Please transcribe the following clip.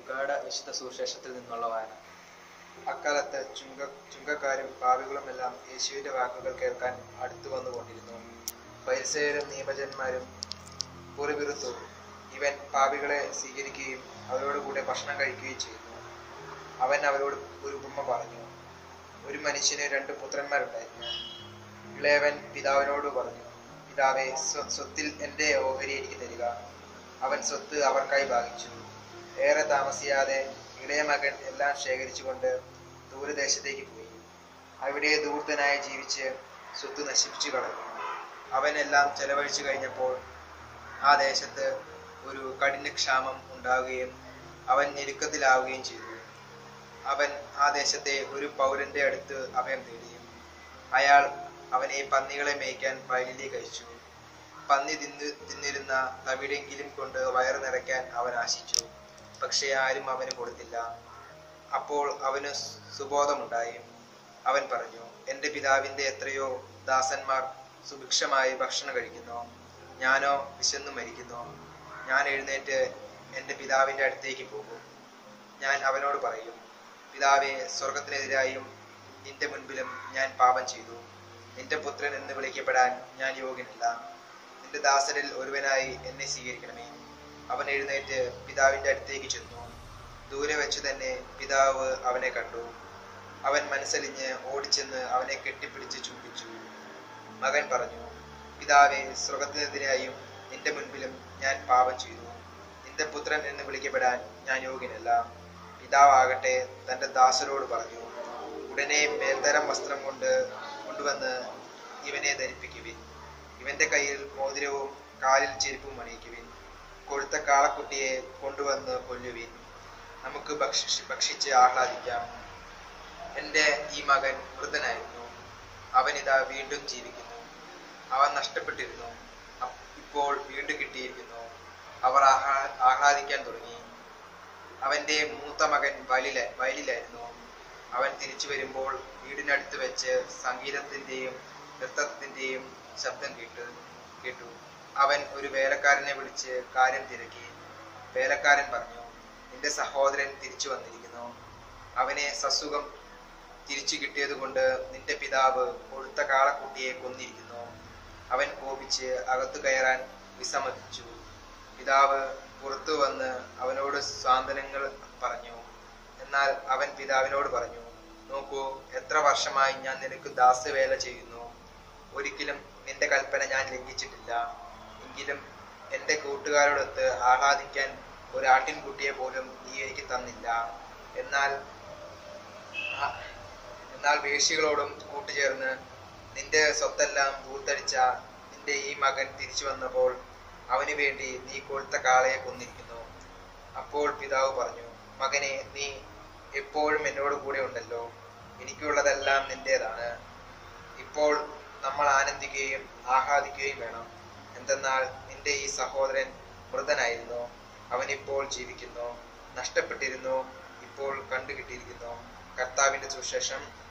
ലൂക്കായുടെ വിശുദ്ധ സുവിശേഷത്തിൽ നിന്നുള്ള വായന അക്കാലത്ത് ചുങ്ക ചുങ്കക്കാരും പാപികളുമെല്ലാം യേശുവിന്റെ വാക്കുകൾ കേൾക്കാൻ അടുത്തു വന്നുകൊണ്ടിരുന്നു പരിസയരും നിയമജന്മാരും കുറിവിറുത്തു ഇവൻ പാപികളെ സ്വീകരിക്കുകയും അവരോട് കൂടെ ഭക്ഷണം കഴിക്കുകയും ചെയ്യുന്നു അവൻ അവരോട് ഒരു ഉപമ പറഞ്ഞു ഒരു മനുഷ്യന് രണ്ട് പുത്രന്മാരുണ്ടായിരുന്നു ഇളയവൻ പിതാവിനോട് പറഞ്ഞു പിതാവെ സ്വ- സ്വത്തിൽ എൻ്റെ ഓഹരി എനിക്ക് തരിക അവൻ സ്വത്ത് അവർക്കായി ഭാഗിച്ചു ഏറെ താമസിയാതെ ഇളയ മകൻ എല്ലാം ശേഖരിച്ചുകൊണ്ട് ദൂരദേശത്തേക്ക് പോയി അവിടെ ദൂർത്തനായി ജീവിച്ച് സ്വത്ത് നശിപ്പിച്ചു കളഞ്ഞു അവൻ എല്ലാം ചെലവഴിച്ചു കഴിഞ്ഞപ്പോൾ ആ ദേശത്ത് ഒരു കഠിന ക്ഷാമം ഉണ്ടാവുകയും അവൻ ഞെരുക്കത്തിലാവുകയും ചെയ്തു അവൻ ആ ദേശത്തെ ഒരു പൗരന്റെ അടുത്ത് അഭയം തേടി അയാൾ അവനെ പന്നികളെ മേയ്ക്കാൻ വയലിലേക്ക് അയച്ചു പന്നി തിന്ന് തിന്നിരുന്ന തവിടെങ്കിലും കൊണ്ട് വയറ് നിറയ്ക്കാൻ അവൻ ആശിച്ചു പക്ഷേ ആരും അവന് കൊടുത്തില്ല അപ്പോൾ അവന് സ് സുബോധമുണ്ടായി അവൻ പറഞ്ഞു എൻ്റെ പിതാവിൻ്റെ എത്രയോ ദാസന്മാർ സുഭിക്ഷമായി ഭക്ഷണം കഴിക്കുന്നു ഞാനോ വിശന്നു മരിക്കുന്നു ഞാൻ എഴുന്നേറ്റ് എൻ്റെ പിതാവിൻ്റെ അടുത്തേക്ക് പോകും ഞാൻ അവനോട് പറയും പിതാവെ സ്വർഗത്തിനെതിരായും നിന്റെ മുൻപിലും ഞാൻ പാപം ചെയ്തു നിന്റെ പുത്രൻ എന്ന് വിളിക്കപ്പെടാൻ ഞാൻ യോഗ്യനല്ല നിന്റെ ദാസരിൽ ഒരുവനായി എന്നെ സ്വീകരിക്കണമേ അവൻ എഴുന്നേറ്റ് പിതാവിന്റെ അടുത്തേക്ക് ചെന്നു ദൂരെ വെച്ച് തന്നെ പിതാവ് അവനെ കണ്ടു അവൻ മനസ്സലിഞ്ഞ് ഓടിച്ചെന്ന് അവനെ കെട്ടിപ്പിടിച്ച് ചുംബിച്ചു മകൻ പറഞ്ഞു പിതാവെ സ്വർഗത്തിനെതിരായും നിന്റെ മുൻപിലും ഞാൻ പാപം ചെയ്തു നിന്റെ പുത്രൻ എന്ന് വിളിക്കപ്പെടാൻ ഞാൻ യോഗ്യനല്ല പിതാവാകട്ടെ തന്റെ ദാസരോട് പറഞ്ഞു ഉടനെ മേൽത്തരം വസ്ത്രം കൊണ്ട് കൊണ്ടുവന്ന് ഇവനെ ധരിപ്പിക്കുവിൻ ഇവന്റെ കയ്യിൽ മോതിരവും കാലിൽ ചെരുപ്പും അണിയിക്കുവിൻ കൊഴുത്ത കാളക്കുട്ടിയെ കൊണ്ടുവന്ന് കൊല്ലുവിൻ നമുക്ക് ഭക്ഷിച്ച് ഭക്ഷിച്ച് ആഹ്ലാദിക്കാം എൻ്റെ ഈ മകൻ വൃദ്ധനായിരുന്നു അവൻ ഇതാ വീണ്ടും ജീവിക്കുന്നു അവൻ നഷ്ടപ്പെട്ടിരുന്നു അപ്പ് ഇപ്പോൾ വീണ്ടും കിട്ടിയിരിക്കുന്നു അവർ ആഹ്ലാ ആഹ്ലാദിക്കാൻ തുടങ്ങി അവന്റെ മൂത്ത മകൻ വയലില വയലിലായിരുന്നു അവൻ തിരിച്ചു വരുമ്പോൾ വീടിനടുത്ത് വെച്ച് സംഗീതത്തിന്റെയും നൃത്തത്തിന്റെയും ശബ്ദം കേട്ടു കേട്ടു അവൻ ഒരു വേലക്കാരനെ വിളിച്ച് കാര്യം തിരക്കി വേലക്കാരൻ പറഞ്ഞു നിന്റെ സഹോദരൻ തിരിച്ചു വന്നിരിക്കുന്നു അവനെ സസുഖം തിരിച്ചു കിട്ടിയത് കൊണ്ട് നിന്റെ പിതാവ് കൊഴുത്ത കാളക്കുട്ടിയെ കൊന്നിരിക്കുന്നു അവൻ കോപിച്ച് അകത്തു കയറാൻ വിസമ്മതിച്ചു പിതാവ് പുറത്തു വന്ന് അവനോട് സാന്ത്വനങ്ങൾ പറഞ്ഞു എന്നാൽ അവൻ പിതാവിനോട് പറഞ്ഞു നോക്കൂ എത്ര വർഷമായി ഞാൻ നിനക്ക് ദാസവേല ചെയ്യുന്നു ഒരിക്കലും നിന്റെ കൽപ്പന ഞാൻ ലംഘിച്ചിട്ടില്ല എങ്കിലും എൻ്റെ കൂട്ടുകാരോടൊത്ത് ആഹ്ലാദിക്കാൻ ഒരു ആട്ടിൻകുട്ടിയെ പോലും നീ എനിക്ക് തന്നില്ല എന്നാൽ ആ- എന്നാൽ വേശികളോടും കൂട്ടുചേർന്ന് നിന്റെ സ്വത്തെല്ലാം ധൂർത്തടിച്ച നിന്റെ ഈ മകൻ തിരിച്ചു വന്നപ്പോൾ അവന് വേണ്ടി നീ കൊഴുത്ത കാളയെ കൊന്നിരിക്കുന്നു അപ്പോൾ പിതാവ് പറഞ്ഞു മകനെ നീ എപ്പോഴും എന്നോട് കൂടെ ഉണ്ടല്ലോ എനിക്കുള്ളതെല്ലാം നിന്റേതാണ് ഇപ്പോൾ നമ്മൾ ആനന്ദിക്കുകയും ആഹ്ലാദിക്കുകയും വേണം എന്തെന്നാൽ നിന്റെ ഈ സഹോദരൻ മൃതനായിരുന്നു അവൻ ഇപ്പോൾ ജീവിക്കുന്നു നഷ്ടപ്പെട്ടിരുന്നു ഇപ്പോൾ കണ്ടുകിട്ടിയിരിക്കുന്നു കർത്താവിന്റെ സുശേഷം